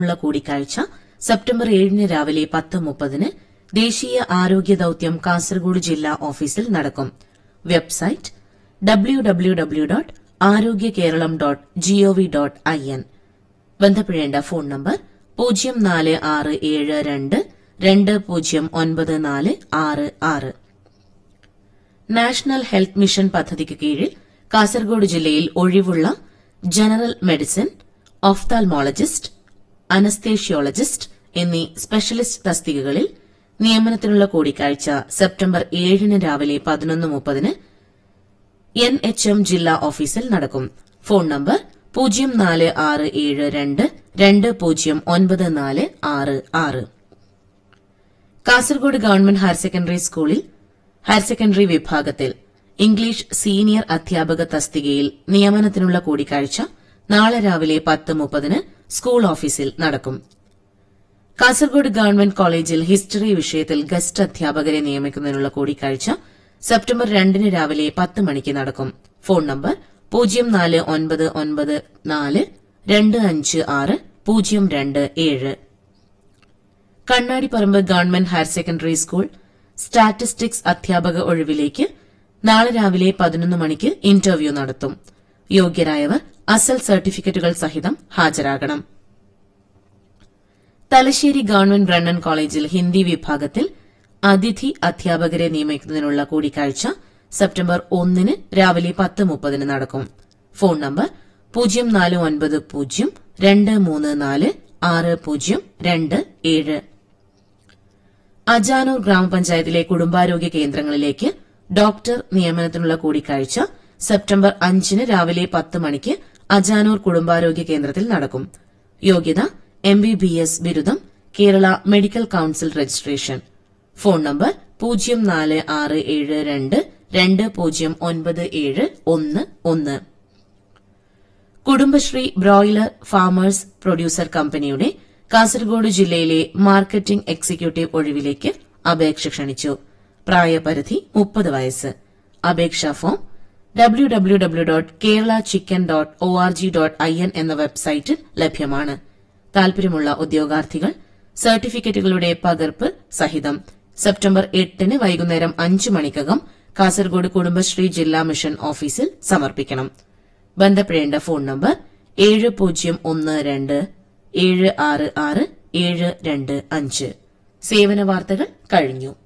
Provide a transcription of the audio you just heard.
ഉള്ള കൂടിക്കാഴ്ച സെപ്റ്റംബർ ഏഴിന് രാവിലെ പത്ത് മുപ്പതിന് ദേശീയ ആരോഗ്യ ദൌത്യം കാസർഗോഡ് ജില്ലാ ഓഫീസിൽ നടക്കും website W W W dot Arogya Keralam dot GOV dot I N ബന്ധപ്പെടേണ്ട ഫോൺ നമ്പർ പൂജ്യം നാല് ആറ് ഏഴ് രണ്ട് രണ്ട് പൂജ്യം ഒൻപത് നാല് ആറ് ആറ് നാഷണൽ ഹെൽത്ത് മിഷൻ പദ്ധതിക്ക് കീഴിൽ കാസർഗോഡ് ജില്ലയിൽ ഒഴിവുള്ള ജനറൽ മെഡിസിൻ ഓഫ്താൽമോളജിസ്റ്റ് അനസ്തേഷ്യോളജിസ്റ്റ് എന്നീ സ്പെഷ്യലിസ്റ്റ് തസ്തികകളിൽ നിയമനത്തിനുള്ള കൂടിക്കാഴ്ച സെപ്റ്റംബർ ഏഴിന് രാവിലെ പതിനൊന്ന് മുപ്പതിന് എൻ എച്ച് എം ജില്ലാ ഓഫീസിൽ നടക്കും ഫോൺ നമ്പർ പൂജ്യം നാല് ആറ് ഏഴ് രണ്ട് രണ്ട് പൂജ്യം ഒൻപത് നാല് ആറ് ആറ് കാസർഗോഡ് ഗവൺമെന്റ് ഹയർ സെക്കൻഡറി സ്കൂളിൽ ഹയർ സെക്കൻഡറി വിഭാഗത്തിൽ ഇംഗ്ലീഷ് സീനിയർ അധ്യാപക തസ്തികയിൽ നിയമനത്തിനുള്ള കൂടിക്കാഴ്ച നാളെ രാവിലെ പത്ത് മുപ്പതിന് സ്കൂൾ ഓഫീസിൽ നടക്കും കാസർഗോഡ് ഗവൺമെന്റ് കോളേജിൽ ഹിസ്റ്ററി വിഷയത്തിൽ ഗസ്റ്റ് അധ്യാപകരെ നിയമിക്കുന്നതിനുള്ള കൂടിക്കാഴ്ച സെപ്റ്റംബർ രണ്ടിന് രാവിലെ പത്ത് മണിക്ക് നടക്കും ഫോൺ നമ്പർ പൂജ്യം നാല് ഒൻപത് ഒൻപത് നാല് രണ്ട് അഞ്ച് ആറ് പൂജ്യം രണ്ട് ഏഴ് Kannadiparamba government higher secondary school statistics അധ്യാപക ഒഴിവിലേക്ക് നാളെ രാവിലെ പതിനൊന്ന് മണിക്ക് ഇന്റർവ്യൂ നടത്തും യോഗ്യരായവർ അസൽ സർട്ടിഫിക്കറ്റുകൾ സഹിതം ഹാജരാകണം തലശ്ശേരി ഗവൺമെന്റ് ബ്രണ്ണൻ കോളേജിൽ ഹിന്ദി വിഭാഗത്തിൽ അതിഥി അധ്യാപകരെ നിയമിക്കുന്നതിനുള്ള കൂടിക്കാഴ്ച സെപ്റ്റംബർ ഒന്നിന് രാവിലെ പത്ത് മുപ്പതിന് നടക്കും ഫോൺ നമ്പർ പൂജ്യം നാല് ഒൻപത് പൂജ്യം രണ്ട് മൂന്ന് നാല് ആറ് പൂജ്യം രണ്ട് ഏഴ് അജാനൂർ ഗ്രാമപഞ്ചായത്തിലെ കുടുംബാരോഗ്യ കേന്ദ്രങ്ങളിലേക്ക് ഡോക്ടർ നിയമനത്തിനുള്ള കൂടിക്കാഴ്ച സെപ്റ്റംബർ അഞ്ചിന് രാവിലെ പത്ത് മണിക്ക് അജാനൂർ കുടുംബാരോഗ്യ കേന്ദ്രത്തിൽ നടക്കും യോഗ്യത എം ബി ബി എസ് ബിരുദം Kerala medical council registration phone number പൂജ്യം നാല് ആറ് ഏഴ് രണ്ട് രണ്ട് പൂജ്യം ഒൻപത് ഏഴ് ഒന്ന് ഒന്ന് കുടുംബശ്രീ ബ്രോയിലർ ഫാമേഴ്സ് പ്രൊഡ്യൂസർ കമ്പനിയുടെ കാസർഗോഡ് ജില്ലയിലെ മാർക്കറ്റിംഗ് എക്സിക്യൂട്ടീവ് ഒഴിവിലേക്ക് അപേക്ഷ ക്ഷണിച്ചു പ്രായപരിധി മുപ്പത് വയസ്സ് അപേക്ഷാ form W W W dot Kerala chicken dot O R G dot I N എന്ന വെബ്സൈറ്റിൽ ലഭ്യമാണ് താൽപര്യമുള്ള ഉദ്യോഗാർത്ഥികൾ സർട്ടിഫിക്കറ്റുകളുടെ പകർപ്പ് സഹിതം സെപ്റ്റംബർ എട്ടിന് വൈകുന്നേരം അഞ്ച് മണിക്കകം കാസർഗോഡ് കുടുംബശ്രീ ജില്ലാ മിഷൻ ഓഫീസിൽ സമർപ്പിക്കണം ബന്ധപ്പെടേണ്ട ഫോൺ നമ്പർ ഏഴ് പൂജ്യം ഒന്ന് രണ്ട് ഏഴ് ആറ് ആറ് ഏഴ് രണ്ട് അഞ്ച് സേവന വാർത്തകൾ കഴിഞ്ഞു